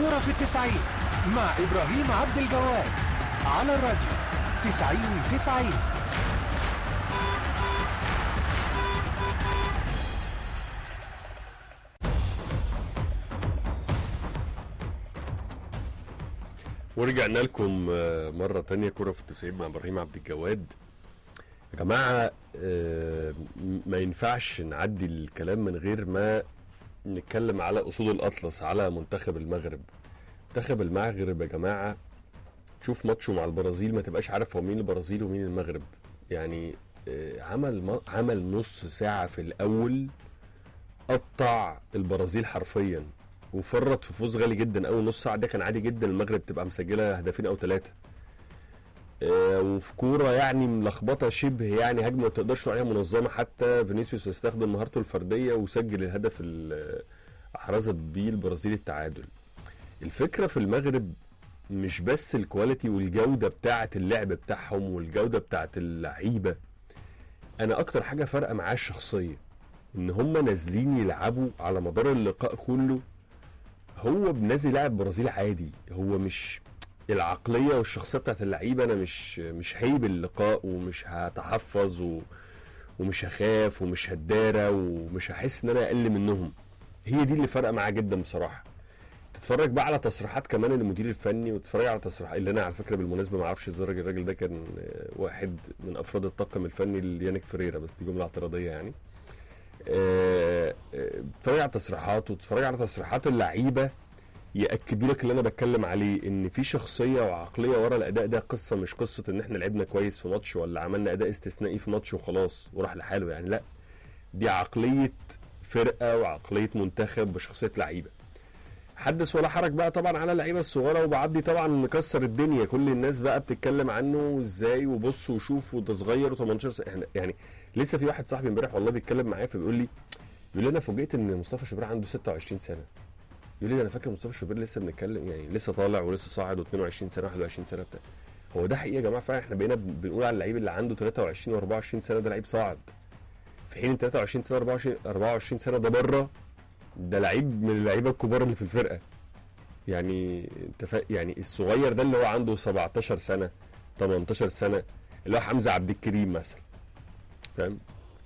كرة في التسعين مع إبراهيم عبد الجواد على الراديو تسعين تسعين ورجعنا لكم آه، مرة تانية كرة في التسعين مع إبراهيم عبد الجواد يا جماعة آه، م- ما ينفعش نعدي الكلام من غير ما نتكلم على أصول الأطلس على منتخب المغرب منتخب المغرب يا جماعة تشوف ماتشه مع البرازيل ما تبقاش عارف هو مين البرازيل ومين المغرب يعني آه، عمل ما- عمل نص ساعة في الأول قطع البرازيل حرفيا وفرط في فوز غالي جدا اول نص ساعه ده كان عادي جدا المغرب تبقى مسجله هدفين او ثلاثه وفي كوره يعني ملخبطه شبه يعني هجمه ما تقدرش تقول عليها منظمه حتى فينيسيوس استخدم مهارته الفرديه وسجل الهدف ال- احرزت بيه البرازيل التعادل الفكره في المغرب مش بس الكواليتي والجوده بتاعه اللعب بتاعهم والجوده بتاعه اللعيبه انا اكتر حاجه فارقه معاه الشخصيه ان هم نازلين يلعبوا على مدار اللقاء كله هو نازل لاعب برازيل عادي هو مش العقليه والشخصيه بتاعت اللعيبه انا مش مش هيب اللقاء ومش هتحفظ و ومش هخاف ومش هتدارى ومش هحس ان انا اقل منهم هي دي اللي فارقه معاه جدا بصراحه تتفرج بقى على تصريحات كمان المدير الفني وتتفرج على تصريحات اللي انا على فكره بالمناسبه ما اعرفش ازاي الراجل الراجل ده كان آه، واحد من افراد الطاقم الفني ليانيك فريرا بس دي جمله اعتراضيه يعني آه، آه، تتفرج على تصريحات وتتفرج على تصريحات اللعيبه ياكدوا لك اللي انا بتكلم عليه ان في شخصيه وعقليه ورا الاداء ده قصه مش قصه ان احنا لعبنا كويس في ماتش ولا عملنا اداء استثنائي في ماتش وخلاص وراح لحاله يعني لا دي عقليه فرقه وعقليه منتخب وشخصيه لعيبه حدث ولا حرج بقى طبعا على اللعيبه الصغيره وبعدي طبعا مكسر الدنيا كل الناس بقى بتتكلم عنه ازاي وبص وشوف وده صغير و18 سنه احنا يعني لسه في واحد صاحبي امبارح والله بيتكلم معايا فبيقول لي بيقول لي انا فوجئت ان مصطفى شوبير عنده 26 سنه يقول لي ده انا فاكر مصطفى شوبير لسه بنتكلم يعني لسه طالع ولسه صاعد و22 سنه 21 سنه بتاع هو ده حقيقه يا جماعه فعلا احنا بقينا بن- بنقول على اللعيب اللي عنده 23 و24 سنه ده لعيب صاعد في حين 23 سنه 24 24 سنه ده بره ده لعيب من اللعيبه الكبار اللي في الفرقه يعني انت فا... يعني الصغير ده اللي هو عنده 17 سنه 18 سنه اللي هو حمزه عبد الكريم مثلا فاهم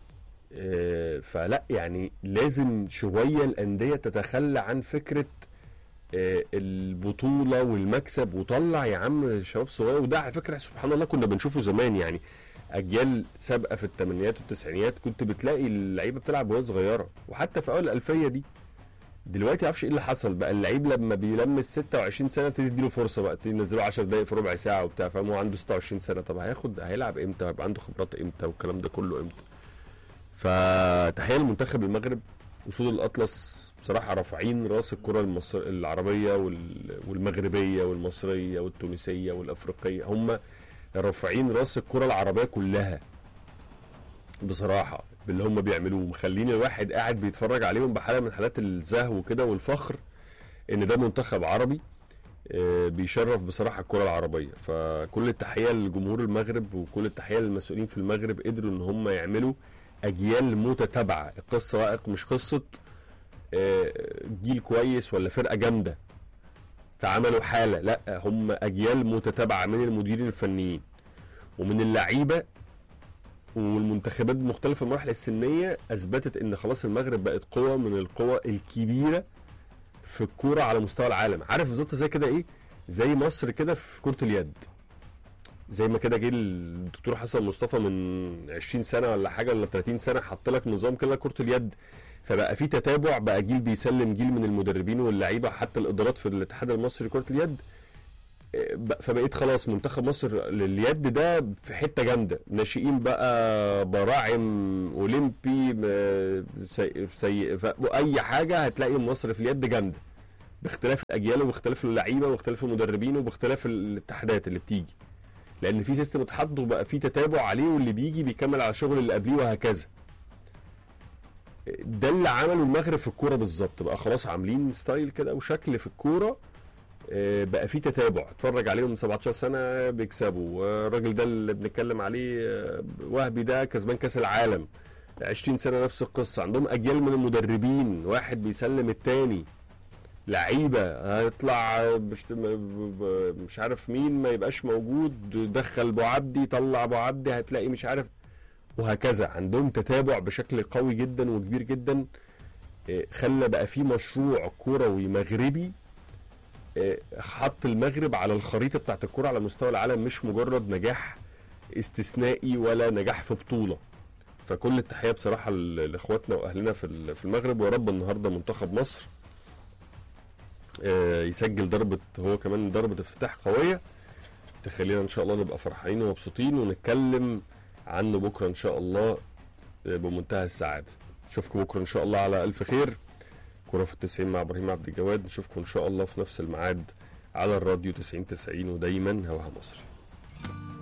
آه، فلا يعني لازم شويه الانديه تتخلى عن فكره آه، البطوله والمكسب وطلع يا عم شباب صغير وده على فكره سبحان الله كنا بنشوفه زمان يعني اجيال سابقه في الثمانينات والتسعينات كنت بتلاقي اللعيبه بتلعب وهي صغيره وحتى في اول الالفيه دي دلوقتي معرفش ايه اللي حصل بقى اللعيب لما بيلمس 26 سنه تدي تديله فرصه بقى تنزله 10 دقائق في ربع ساعه وبتاع فاهم هو عنده 26 سنه طب هياخد هيلعب امتى هيبقى عنده خبرات امتى والكلام ده كله امتى فتحيه لمنتخب المغرب اسود الاطلس بصراحه رافعين راس الكره المصر العربيه وال- والمغربيه والمصريه والتونسيه والافريقيه هم رافعين راس الكره العربيه كلها بصراحه باللي هم بيعملوه مخلين الواحد قاعد بيتفرج عليهم بحاله من حالات الزهو كده والفخر ان ده منتخب عربي آه، بيشرف بصراحه الكره العربيه فكل التحيه لجمهور المغرب وكل التحيه للمسؤولين في المغرب قدروا ان هم يعملوا اجيال متتابعه القصه بقى مش قصه آه، جيل كويس ولا فرقه جامده فعملوا حاله لا هم اجيال متتابعه من المديرين الفنيين ومن اللعيبه والمنتخبات بمختلف المراحل السنيه اثبتت ان خلاص المغرب بقت قوه من القوى الكبيره في الكوره على مستوى العالم عارف بالظبط زي كده ايه زي مصر كده في كره اليد زي ما كده جه الدكتور حسن مصطفى من 20 سنه ولا حاجه ولا 30 سنه حط لك نظام كده كره اليد فبقى في تتابع بقى جيل بيسلم جيل من المدربين واللعيبه حتى الادارات في الاتحاد المصري لكره اليد إيه، بق- فبقيت خلاص منتخب مصر لليد ده في حته جامده ناشئين بقى براعم اولمبي م- سي... سي... ف... اي حاجه هتلاقي مصر في اليد جامده باختلاف الاجيال وباختلاف اللعيبه وباختلاف المدربين وباختلاف الاتحادات اللي بتيجي لان في سيستم اتحط وبقى في تتابع عليه واللي بيجي بيكمل على الشغل اللي قبليه وهكذا ده اللي عمله المغرب في الكوره بالظبط بقى خلاص عاملين ستايل كده وشكل في الكوره آه، بقى في تتابع اتفرج عليهم من 17 سنه بيكسبوا الراجل ده اللي بنتكلم عليه آه، وهبي ده كسبان كاس العالم 20 سنه نفس القصه عندهم اجيال من المدربين واحد بيسلم التاني لعيبه هيطلع مش مش عارف مين ما يبقاش موجود دخل ابو عبدي طلع ابو عبدي هتلاقي مش عارف وهكذا عندهم تتابع بشكل قوي جدا وكبير جدا آه، خلى بقى في مشروع كروي مغربي آه، حط المغرب على الخريطه بتاعت الكره على مستوى العالم مش مجرد نجاح استثنائي ولا نجاح في بطوله فكل التحيه بصراحه ل- لاخواتنا واهلنا في ال- في المغرب ويا رب النهارده منتخب مصر آه، يسجل ضربه هو كمان ضربه افتتاح قويه تخلينا ان شاء الله نبقى فرحانين ومبسوطين ونتكلم عنه بكره ان شاء الله آه، بمنتهى السعاده اشوفكم بكره ان شاء الله على الف خير كرة في التسعين مع ابراهيم عبد الجواد نشوفكم ان شاء الله في نفس الميعاد على الراديو 90 90 ودايما هواها مصري